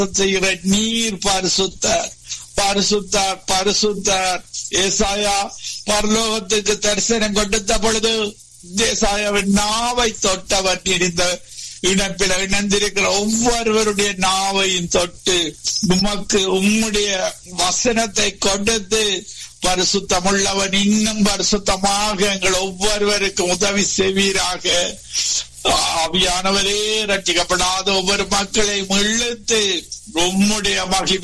செய்கிற நீர் பரிசுத்தர் பரிசுத்தார் பரிசுத்தார் ஏசாயா பரலோகத்துக்கு தரிசனம் கொடுத்த பொழுது ஏசாயாவின் நாவை தொட்டவர் இடிந்த இணைப்பில் இணைந்திருக்கிற ஒவ்வொருவருடைய நாவையும் தொட்டு உமக்கு உம்முடைய வசனத்தை கொடுத்து பரிசுத்தமுள்ளவன் இன்னும் பரிசுத்தமாக எங்கள் ஒவ்வொருவருக்கும் உதவி செய்வீராக ஆவியானவரே ரட்சிக்கப்படாத ஒவ்வொரு மக்களையும் இழுத்து உம்முடைய மகிமை